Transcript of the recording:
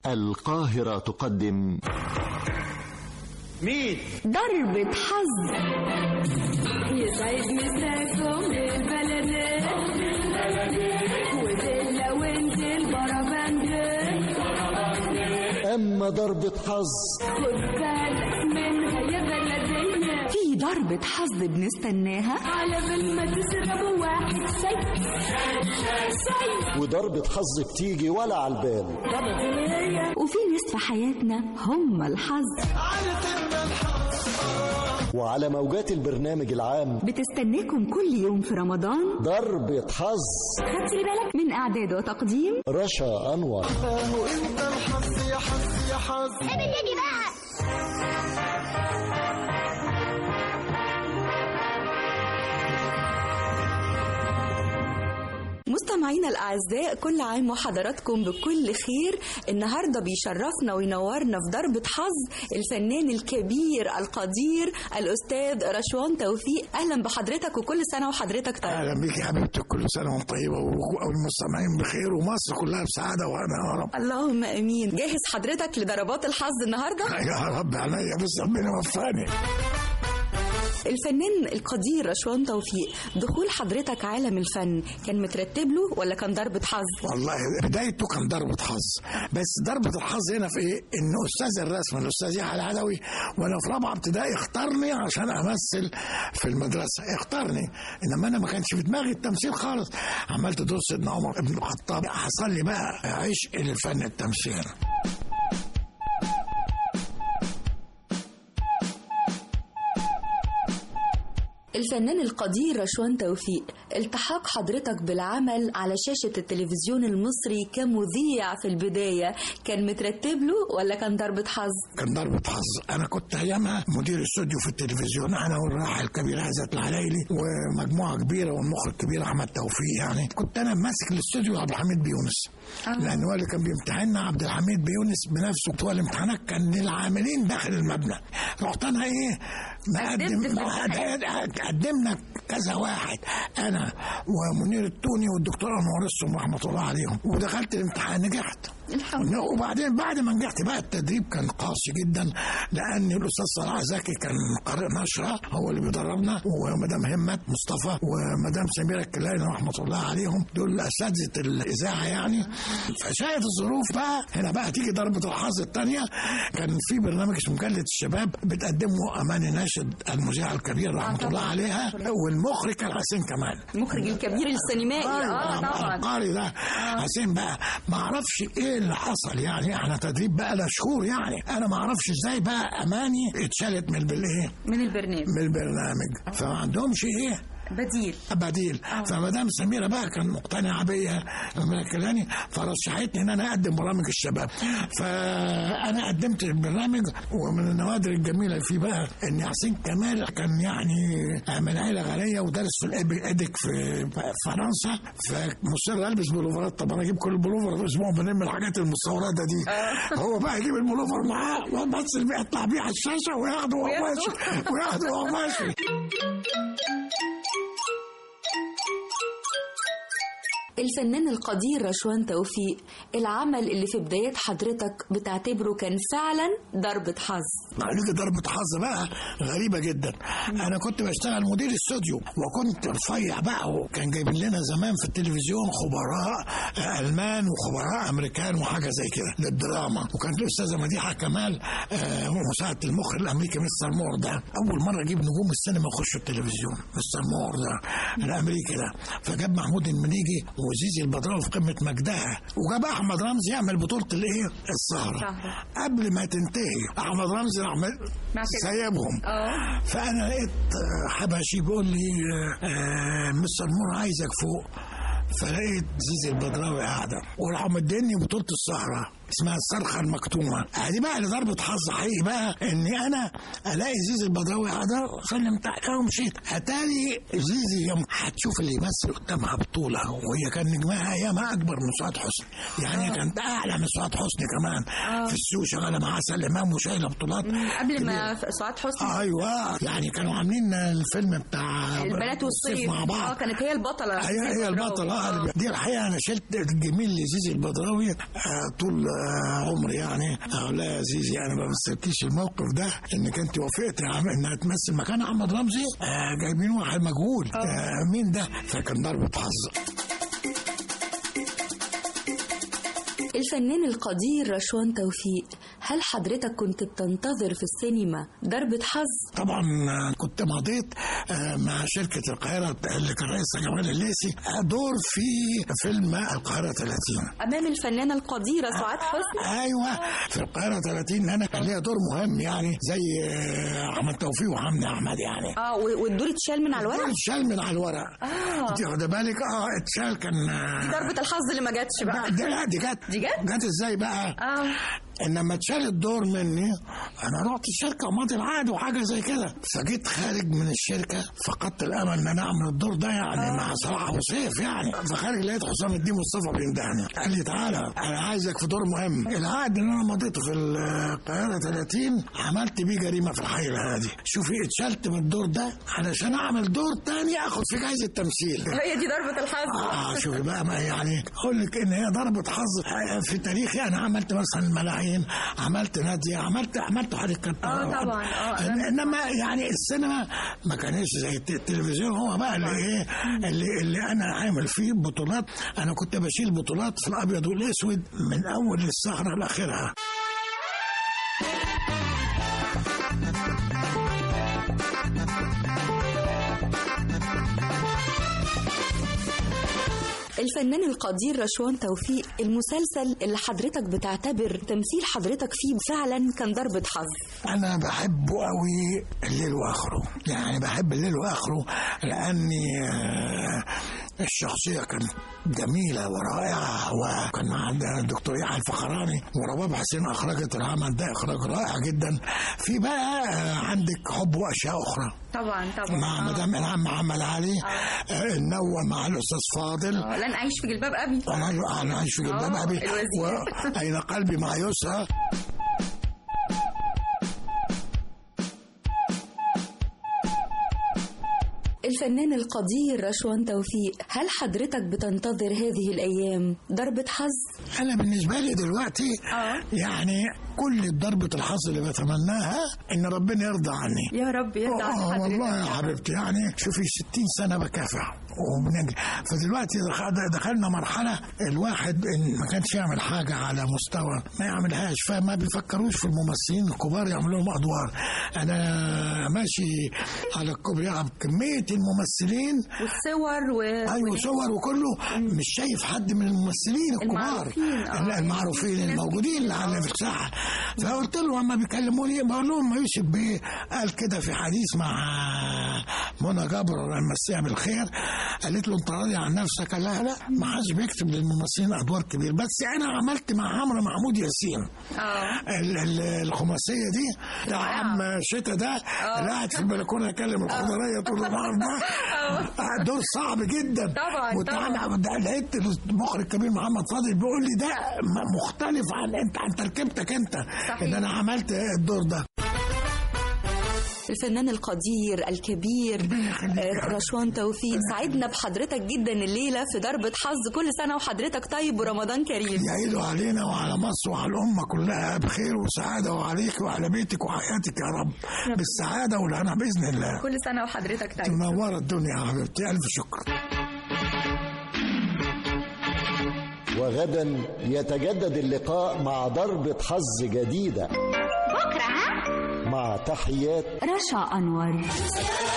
القاهرة تقدم مين؟ ضربة حظ يسعد مساكم البلد ودلة وانت البربند أما ضربة حظ خد بالك منها يا بلدينا في ضربة حظ بنستناها على بال ما تشربوا واحد شاي شاي وضربة حظ بتيجي ولا على البال وفي ناس في حياتنا هم الحظ وعلى موجات البرنامج العام بتستناكم كل يوم في رمضان ضربة حظ خدت لي بالك من إعداد وتقديم رشا أنور مستمعينا الأعزاء كل عام وحضراتكم بكل خير النهاردة بيشرفنا وينورنا في ضربة حظ الفنان الكبير القدير الأستاذ رشوان توفيق أهلا بحضرتك وكل سنة وحضرتك طيب اهلا بيك يا حبيبتي كل سنه وانت طيبه والمستمعين بخير ومصر كلها بسعاده وانا يا رب اللهم امين جاهز حضرتك لضربات الحظ النهارده يا رب عليا بس ربنا يوفقني الفنان القدير رشوان توفيق دخول حضرتك عالم الفن كان مترتب له ولا كان ضربة حظ والله بدايته كان ضربة حظ بس ضربة الحظ هنا في ايه؟ ان استاذ الرسم الاستاذ يحيى العدوي وانا في رابعه ابتدائي اختارني عشان امثل في المدرسه اختارني انما انا ما كانش في دماغي التمثيل خالص عملت دور سيدنا عمر بن الخطاب حصل لي بقى عشق للفن التمثيل الفنان القدير رشوان توفيق التحاق حضرتك بالعمل على شاشة التلفزيون المصري كمذيع في البداية كان مترتب له ولا كان ضربة حظ؟ كان ضربة حظ أنا كنت أيامها مدير استوديو في التلفزيون أنا والراحل الكبير عزت العلايلي ومجموعة كبيرة والمخرج الكبير أحمد توفيق يعني كنت أنا ماسك الاستوديو عبد الحميد بيونس لأن هو اللي كان بيمتحننا عبد الحميد بيونس بنفسه بتوع الامتحانات كان للعاملين داخل المبنى رحت أنا إيه مقدم قدمنا كذا واحد انا ومنير التوني والدكتور انور السم رحمه الله عليهم ودخلت الامتحان نجحت الحمد لله وبعدين بعد ما نجحت بقى التدريب كان قاسي جدا لان الاستاذ صلاح زكي كان قارئ نشره هو اللي بيدربنا ومدام همت مصطفى ومدام سميره الكلايني رحمه الله عليهم دول اساتذه الاذاعه يعني فشاهد الظروف بقى هنا بقى تيجي ضربه الحظ الثانيه كان في برنامج اسمه مجله الشباب بتقدمه اماني ناشد المذيعه الكبير رحمه الله عليها والمخرج كان حسين كمال المخرج الكبير السينمائي اه طبعا العبقري ده حسين بقى ما اعرفش ايه اللي حصل يعني احنا تدريب بقى لها شهور يعني انا ما اعرفش ازاي بقى اماني اتشالت من بالايه من البرنامج من البرنامج فما عندهمش ايه بديل بديل فمدام سميره بقى كان مقتنعه بيا من الكلاني فرشحتني ان انا اقدم برامج الشباب فانا قدمت البرنامج ومن النوادر الجميله فيه بقى ان حسين كمال كان يعني من عيله غنيه ودرس في الادك في فرنسا فمصر البس بلوفرات طب انا اجيب كل بلوفر في اسبوع بنم الحاجات المستورده دي هو بقى يجيب البلوفر معاه وبس اللي بيطلع بيه على الشاشه وياخده وهو ماشي وياخده وهو ماشي الفنان القدير رشوان توفيق العمل اللي في بدايات حضرتك بتعتبره كان فعلا ضربة حظ معلومة ضربة حظ بقى غريبة جدا أنا كنت بشتغل مدير استوديو وكنت رفيع بقى وكان جايبين لنا زمان في التلفزيون خبراء ألمان وخبراء أمريكان وحاجة زي كده للدراما وكانت الأستاذة مديحة كمال آه، مساعدة المخرج الأمريكي مستر مور ده أول مرة أجيب نجوم السينما يخشوا التلفزيون مستر مور ده الأمريكي ده فجاب محمود المليجي وزيزي البدراوي في قمة مجدها وجاب أحمد رمزي يعمل بطولة الإيه السهرة سهرة. قبل ما تنتهي أحمد رمزي راح سايبهم اه فانا لقيت آه، حبشي بيقول لي آه، آه، مستر مور عايزك فوق فلقيت زيزي البدراوي قاعده وراحوا مديني بطوله السهره اسمها الصرخه المكتومه دي بقى اللي ضربه حظ حقيقي بقى اني انا الاقي زيزي البدراوي قاعده سلمت عليها ومشيت اتاري زيزي يوم هتشوف اللي يمثل قدامها بطوله وهي كان نجمها ايامها اكبر من سعاد حسني يعني هي كانت اعلى من سعاد حسني كمان في السوق شغاله مع عسل امام وشايله بطولات قبل ما سعاد حسني ايوه يعني كانوا عاملين الفيلم بتاع البنات والصيف مع اه بعض كانت هي البطلة هي هي البطلة آه. دي الحقيقة أنا شلت الجميل لزيزي البدراوي آه، طول آه، عمري يعني اقول لها يا زيزي انا ما مثلتيش الموقف ده انك انت وافقتي عم- انها تمثل مكان احمد رمزي آه، جايبين واحد مجهول آه، مين ده فكان ضربه حظ الفنان القدير رشوان توفيق هل حضرتك كنت بتنتظر في السينما ضربة حظ؟ طبعا آه، كنت مضيت آه، مع شركة القاهرة اللي كان رئيسها جمال الليثي آه، دور في فيلم القاهرة 30 أمام الفنانة القديرة سعاد حسني ايوه في القاهرة 30 انا كان ليا دور مهم يعني زي آه، احمد توفيق وحمدي احمد يعني اه و- والدور اتشال من على الورق اتشال من على الورق آه. انت واخده بالك اه اتشال كان آه، ضربة الحظ اللي ما جاتش بقى لا دي لا دي جت دي جت؟ جت ازاي بقى؟ اه انما اتشال الدور مني انا رحت الشركه وماضي العقد وحاجه زي كده فجيت خارج من الشركه فقدت الامل ان انا اعمل الدور ده يعني مع صلاح ابو سيف يعني فخارج لقيت حسام الدين مصطفى بيندهني قال لي تعالى انا عايزك في دور مهم العقد اللي انا مضيته في القاهره 30 عملت بيه جريمه في الحي الهادي شوفي اتشلت من الدور ده علشان اعمل دور تاني اخد فيه جايزه تمثيل هي دي ضربة الحظ اه شوفي بقى ما يعني اقول لك ان هي ضربه حظ في تاريخي انا عملت مثلا الملاعين عملت ناديه عملت عملت حركه آه طبعاً، آه. انما يعني السينما ما كانش زي الت- التلفزيون هو بقى اللي ايه اللي, اللي انا عامل فيه بطولات انا كنت بشيل بطولات في الابيض والاسود من اول السهره لاخرها الفنان القدير رشوان توفيق المسلسل اللي حضرتك بتعتبر تمثيل حضرتك فيه فعلا كان ضربة حظ انا بحبه قوي الليل واخره يعني بحب الليل واخره لاني آه، الشخصيه كانت جميله ورائعه وكان عندنا الدكتور يحيى الفخراني ورباب حسين اخرجت العمل ده اخراج رائع جدا في بقى آه، عندك حب واشياء اخرى طبعا طبعا مع مدام انعام محمد علي آه، النوة مع الاستاذ فاضل لن أعيش في جلباب أبي انا انا عايش في جلباب آه، ابي الوزير. واين قلبي مع يسرى الفنان القدير رشوان توفيق هل حضرتك بتنتظر هذه الأيام ضربة حظ؟ انا بالنسبه لي دلوقتي آه. يعني كل ضربه الحظ اللي بتمناها ان ربنا يرضى عني يا رب يرضى عن آه حضرتك والله يا حبيبتي يعني شوفي 60 سنه بكافح وبنجي فدلوقتي دخ- دخلنا مرحله الواحد ان ما كانش يعمل حاجه على مستوى ما يعملهاش فما بيفكروش في الممثلين الكبار يعملوا لهم ادوار انا ماشي على الكوبري كميه الممثلين والصور و... ايوه صور وكله مش شايف حد من الممثلين الكبار المعروفين، آه. لا، المعروفين الموجودين اللي على في الساحه فقلت له اما بيكلموني بقول لهم يوسف بيه قال كده في حديث مع منى جبر المسيح بالخير قالت له انت راضي عن نفسك قال لها لا ما حدش بيكتب للممثلين ادوار كبير بس انا عملت مع عمرو محمود ياسين اه ال- ال- الخماسيه دي يا عم شتا ده اللي قاعد في البلكونه يكلم الخضريه طول النهار ده دور صعب جدا طبعاً، وتعالى ده لقيت المخرج الكبير محمد فاضل بيقول لي ده م- مختلف عن انت عن تركيبتك انت ان انا عملت الدور ده الفنان القدير الكبير آه، رشوان توفيق سعدنا بحضرتك جدا الليلة في ضربة حظ كل سنة وحضرتك طيب ورمضان كريم يعيدوا علينا وعلى مصر وعلى الأمة كلها بخير وسعادة وعليك وعلى بيتك وحياتك يا رب بالسعادة والهنا بإذن الله كل سنة وحضرتك طيب منورة الدنيا يا حبيبتي ألف شكر وغدا يتجدد اللقاء مع ضربة حظ جديدة بكرة ها مع تحيات رشا أنور